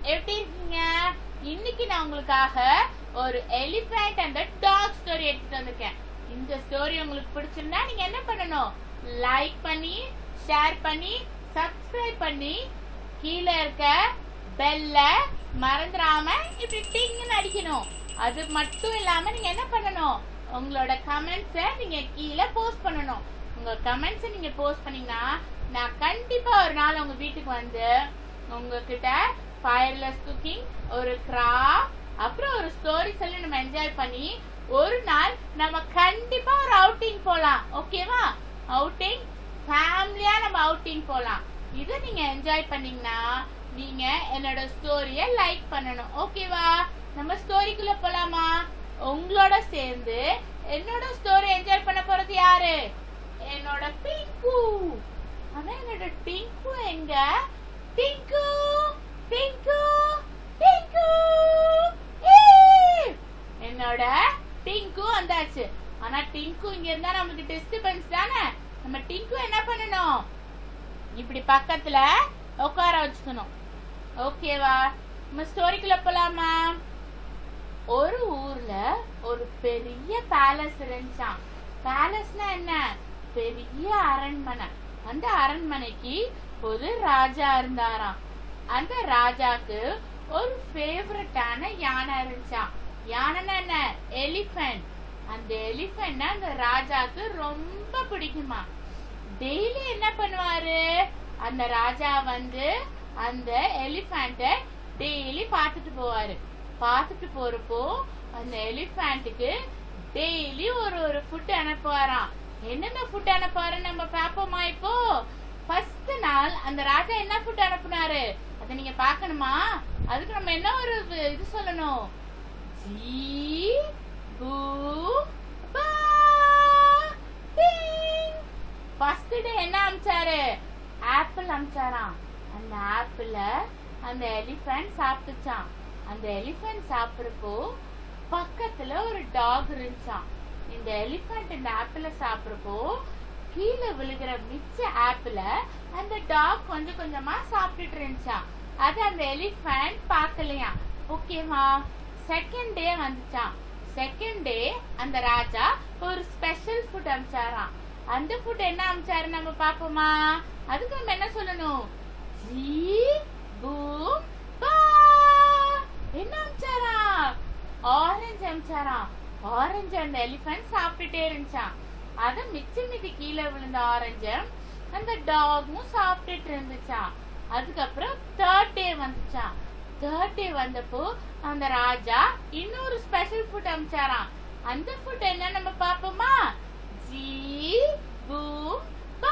எப்படி இருக்கீங்க இன்னைக்கு நான் உங்களுக்காக ஒரு எலிஃபண்ட் அண்ட் டாக் ஸ்டோரி எடுத்துட்டு வந்திருக்கேன் இந்த ஸ்டோரி உங்களுக்கு பிடிச்சிருந்தா நீங்க என்ன பண்ணணும் லைக் பண்ணி ஷேர் பண்ணி சப்ஸ்கிரைப் பண்ணி கீழே இருக்க பெல்ல மறந்துடாம இப்படி டிங்னு அடிக்கணும் அது மட்டும் இல்லாம நீங்க என்ன பண்ணணும் உங்களோட கமெண்ட்ஸ நீங்க கீழே போஸ்ட் பண்ணணும் உங்க கமெண்ட்ஸ் நீங்க போஸ்ட் பண்ணீங்கன்னா நான் கண்டிப்பா ஒரு நாள் உங்க வீட்டுக்கு வந்து உங்ககிட்ட ஃபயர்லெஸ் குக்கிங் ஒரு கிராஃப்ட் அப்புறம் ஒரு ஸ்டோரி சொல்லி நம்ம என்ஜாய் பண்ணி ஒரு நாள் நம்ம கண்டிப்பா ஒரு அவுட்டிங் போலாம் ஓகேவா அவுட்டிங் ஃபேமிலியா நம்ம அவுட்டிங் போலாம் இதை நீங்க என்ஜாய் பண்ணீங்கன்னா நீங்க என்னோட ஸ்டோரிய லைக் பண்ணணும் ஓகேவா நம்ம ஸ்டோரிக்குள்ள போலாமா உங்களோட சேர்ந்து என்னோட ஸ்டோரி என்ஜாய் பண்ண போறது யாரு என்னோட பிங்கு ஆனா என்னோட டிங்கு எங்க டிங்கு டிங்கு டிங்கு ஏய்! என்னோட டிங்கு வந்தாச்சு ஆனா டிங்கு இங்க இருந்தா நமக்கு டிஸ்டர்பன்ஸ் தானே நம்ம டிங்கு என்ன பண்ணணும் இப்படி பக்கத்துல உட்கார வச்சுக்கணும் ஓகேவா நம்ம ஸ்டோரிக்குள்ள போலாமா ஒரு ஊர்ல ஒரு பெரிய பேலஸ் இருந்துச்சாம் பேலஸ்னா என்ன பெரிய அரண்மனை அந்த அரண்மனைக்கு ஒரு ராஜா இருந்தாராம் அந்த ராஜாக்கு ஒரு ஃபேவரட்டான யானை இருந்துச்சாம் யானைன்னா என்ன எலிஃபண்ட் அந்த எலிஃபண்ட் அந்த ராஜாக்கு ரொம்ப பிடிக்குமா டெய்லி என்ன பண்ணுவாரு அந்த ராஜா வந்து அந்த எலிஃபண்ட டெய்லி பார்த்துட்டு போவாரு பார்த்துட்டு போறப்போ அந்த எலிஃபண்ட்டுக்கு டெய்லி ஒரு ஒரு ஃபுட் அனுப்புவாராம் என்னென்ன ஃபுட் அனுப்புவாரு நம்ம பாப்போமா இப்போ ஃபர்ஸ்ட் நாள் அந்த ராஜா என்ன ஃபுட் அனுப்புனாரு அதை நீங்க பார்க்கணுமா அதுக்கு நம்ம என்ன ஒரு இது சொல்லணும் ஜீ பூ பா டிங் ஃபர்ஸ்ட் டே என்ன அமிச்சாரு ஆப்பிள் அமிச்சாராம் அந்த ஆப்பிள அந்த எலிஃபண்ட் சாப்பிட்டுச்சான் அந்த எலிஃபண்ட் சாப்பிடுறப்போ பக்கத்துல ஒரு டாக் இருந்துச்சான் இந்த எலிஃபண்ட் இந்த ஆப்பிள சாப்பிடுறப்போ கீழே விழுகிற மிச்ச ஆப்பிள அந்த டாக் கொஞ்சம் கொஞ்சமா சாப்பிட்டுட்டு இருந்துச்சான் அது அந்த எலிஃபண்ட் பார்க்கலையா ஓகேவா செகண்ட் டே வந்துச்சான் செகண்ட் டே அந்த ராஜா ஒரு ஸ்பெஷல் ஃபுட் அமிச்சாராம் அந்த ஃபுட் என்ன அமிச்சாரு நம்ம பாப்போமா அதுக்கு நம்ம என்ன சொல்லணும் ஜீ பூம் பா என்ன அமிச்சாரா ஆரஞ்சு அமிச்சாராம் ஆரஞ்சு அந்த எலிஃபண்ட் சாப்பிட்டுட்டே இருந்துச்சான் அத மிச்சம் மீதி கீழே விழுந்த ஆரஞ்ச அந்த டாகும் சாப்பிட்டுட்டு இருந்துச்சான் அதுக்கப்புறம் தேர்ட் டே வந்துச்சான் தேர்ட் டே வந்தப்போ அந்த ராஜா இன்னொரு ஸ்பெஷல் ஃபுட் அமிச்சாராம் அந்த ஃபுட் என்ன நம்ம பாப்போமா ஜீ பூ பா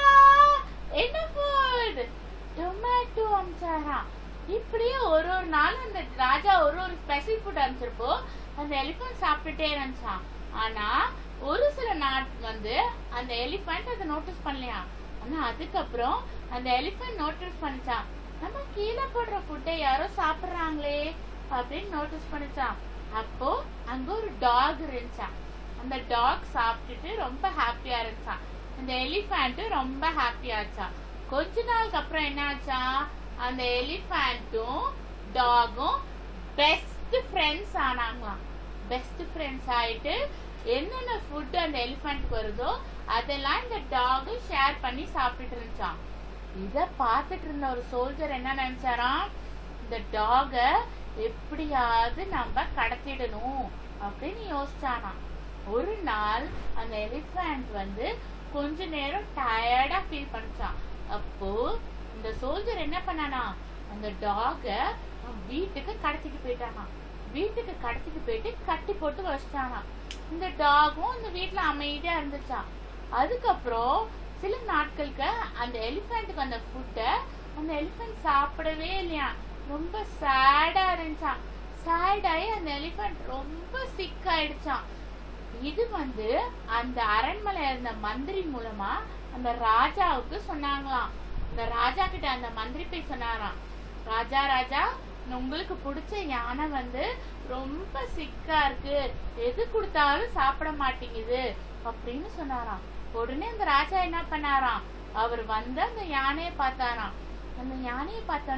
என்ன ஃபுட் டொமேட்டோ அமிச்சாராம் இப்படியே ஒரு ஒரு நாள் அந்த ராஜா ஒரு ஒரு ஸ்பெஷல் ஃபுட் அனுப்பிச்சிருப்போ அந்த எலிஃபண்ட் சாப்பிட்டுட்டே இருந்துச்சான் ஆனா ஒரு சில நாள் வந்து அந்த எலிஃபண்ட் அதை நோட்டீஸ் பண்ணலையா ஆனா அதுக்கப்புறம் அந்த எலிஃபண்ட் நோட்டீஸ் பண்ணிச்சான் நம்ம கீழே போடுற ஃபுட்டை யாரோ சாப்பிடுறாங்களே அப்படின்னு நோட்டீஸ் பண்ணிச்சான் அப்போ அங்க ஒரு டாக் இருந்துச்சான் அந்த டாக் சாப்பிட்டுட்டு ரொம்ப ஹாப்பியா இருந்துச்சான் அந்த எலிஃபண்ட் ரொம்ப ஹாப்பியா ஆச்சான் கொஞ்ச நாளுக்கு அப்புறம் என்ன ஆச்சா அந்த எலிஃபண்ட்டும் டாகும் பெஸ்ட் ஃப்ரெண்ட்ஸ் ஆனாங்களாம் பெஸ்ட் ஃப்ரெண்ட்ஸ் ஆயிட்டு என்னென்ன ஃபுட் அந்த எலிஃபண்ட்க்கு வருதோ அதெல்லாம் இந்த டாக் ஷேர் பண்ணி சாப்பிட்டுட்டு இருந்துச்சான் இத பார்த்துட்டு இருந்த ஒரு சோல்ஜர் என்ன நினைச்சாராம் இந்த டாக எப்படியாவது நம்ம கடத்திடணும் அப்படின்னு யோசிச்சானாம் ஒரு நாள் அந்த எலிஃபண்ட் வந்து கொஞ்ச நேரம் டயர்டா ஃபீல் பண்ணிச்சான் அப்போ இந்த சோல்ஜர் என்ன பண்ணானா அந்த டாக வீட்டுக்கு கடத்திட்டு போயிட்டானா வீட்டுக்கு கடத்திட்டு போயிட்டு கட்டி போட்டு வச்சிட்டானா இந்த டாகும் இந்த வீட்டுல அமைதியா இருந்துச்சான் அதுக்கப்புறம் சில நாட்களுக்கு அந்த எலிஃபண்ட்டுக்கு அந்த ஃபுட்டை அந்த எலிஃபண்ட் சாப்பிடவே இல்லையா ரொம்ப சேடா இருந்துச்சான் சேட் ஆகி அந்த எலிஃபண்ட் ரொம்ப சிக் ஆயிடுச்சான் இது வந்து அந்த அரண்மனையில இருந்த மந்திரி மூலமா அந்த ராஜாவுக்கு சொன்னாங்களாம் இந்த ராஜா கிட்ட அந்த மந்திரி போய் சொன்னாராம் ராஜா ராஜா உங்களுக்கு பிடிச்ச யானை வந்து ரொம்ப சிக்கா இருக்கு எது கொடுத்தாலும் சாப்பிட மாட்டேங்குது அப்படின்னு சொன்னாராம் உடனே அந்த ராஜா என்ன பண்ணாராம் அவர் வந்து அந்த யானையை பார்த்தாராம் அந்த யானையை பார்த்தோன்னே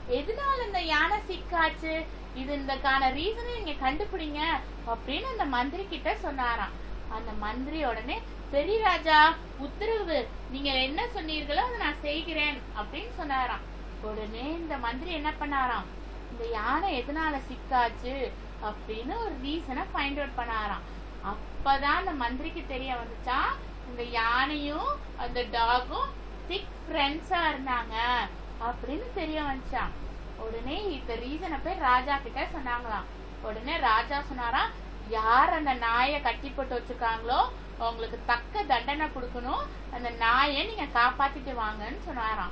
எதனால இந்த யானை சிக்காச்சு இது இந்தக்கான ரீசனை நீங்க கண்டுபிடிங்க அப்படின்னு அந்த மந்திரி கிட்ட சொன்னாராம் அந்த மந்திரி உடனே சரி ராஜா உத்தரவு நீங்க என்ன சொன்னீர்களோ அதை நான் செய்கிறேன் அப்படின்னு சொன்னாராம் உடனே இந்த மந்திரி என்ன பண்ணாராம் இந்த யானை எதனால சிக்காச்சு அப்படின்னு ஒரு ரீசனை ஃபைண்ட் அவுட் பண்ணாராம் அப்பதான் அந்த மந்திரிக்கு தெரிய வந்துச்சா இந்த யானையும் அந்த டாகும் திக் ஃப்ரெண்ட்ஸா இருந்தாங்க அப்படின்னு தெரிய வந்துச்சான் உடனே இந்த ரீசனை போய் ராஜா கிட்ட சொன்னாங்களாம் உடனே ராஜா சொன்னாராம் யார் அந்த நாயை கட்டி போட்டு வச்சிருக்காங்களோ அவங்களுக்கு தக்க தண்டனை கொடுக்கணும் அந்த நாயை நீங்க காப்பாத்திட்டு வாங்கன்னு சொன்னாராம்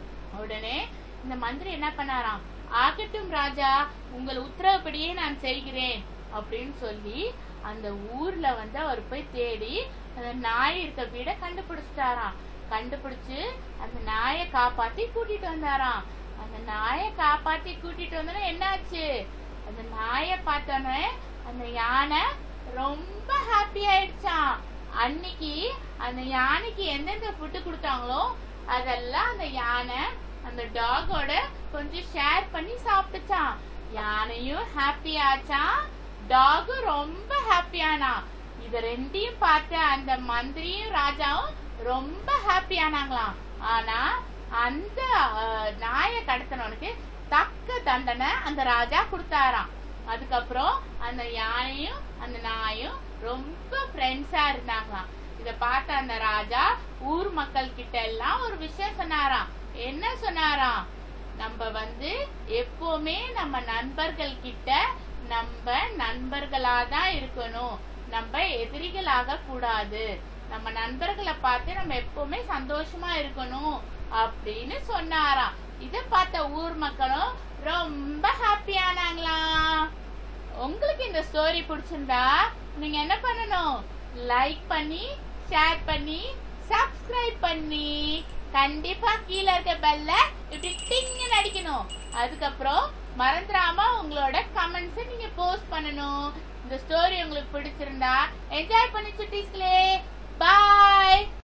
உடனே இந்த மந்திரி என்ன பண்ணாராம் ஆகட்டும் ராஜா உங்கள் உத்தரவுப்படியே நான் செய்கிறேன் அப்படின்னு சொல்லி அந்த ஊர்ல வந்து அவர் போய் தேடி அந்த நாய் இருக்க வீட கண்டுபிடிச்சிட்டாராம் கண்டுபிடிச்சு அந்த நாயை காப்பாத்தி கூட்டிட்டு வந்தாராம் அந்த நாயை காப்பாத்தி கூட்டிட்டு வந்தோன்னா என்னாச்சு அந்த நாயை பார்த்தோன்னே அந்த யானை ரொம்ப ஹாப்பி ஆயிடுச்சான் அன்னைக்கு அந்த யானைக்கு எந்தெந்த ஃபுட்டு கொடுத்தாங்களோ அதெல்லாம் அந்த யானை அந்த டாகோட கொஞ்சம் ஷேர் பண்ணி சாப்பிட்டுச்சான் யானையும் ஹாப்பி ஆச்சான் டாகும் ரொம்ப ஹாப்பியானா இத ரெண்டையும் பார்த்த அந்த மந்திரியும் ராஜாவும் ரொம்ப ஹாப்பி ஆனாங்களாம் ஆனா அந்த அஹ், நாயை கடத்தினவனுக்கு தக்க தண்டனை அந்த ராஜா கொடுத்தாராம் அதுக்கப்புறம் அந்த யானையும் அந்த நாயும் ரொம்ப ஃப்ரெண்ட்ஸா இருந்தாங்களாம் இத பார்த்த அந்த ராஜா ஊர் மக்கள் கிட்ட எல்லாம் ஒரு விஷயம் சொன்னாராம் என்ன சொன்னாராம் நம்ம வந்து எப்பவுமே நம்ம நண்பர்கள் கிட்ட நம்ம நண்பர்களா தான் இருக்கணும் நம்ம எதிரிகளாக கூடாது நம்ம நண்பர்களை பார்த்து நம்ம எப்பவுமே சந்தோஷமா இருக்கணும் அப்படின்னு சொன்னாராம் இத பார்த்த ஊர் மக்களும் ரொம்ப ஹாப்பியானாங்களாம் உங்களுக்கு இந்த ஸ்டோரி பிடிச்சிருந்தா நீங்க என்ன பண்ணணும் லைக் பண்ணி ஷேர் பண்ணி சப்ஸ்கிரைப் பண்ணி கண்டிப்பா கீழ இருக்க பெல்ல இப்படி டிங்னு அடிக்கணும் அதுக்கப்புறம் மறந்துடாம உங்களோட கமெண்ட்ஸ் நீங்க போஸ்ட் பண்ணணும் இந்த ஸ்டோரி உங்களுக்கு பிடிச்சிருந்தா என்ஜாய் பண்ணி சுட்டீஸ்களே பாய்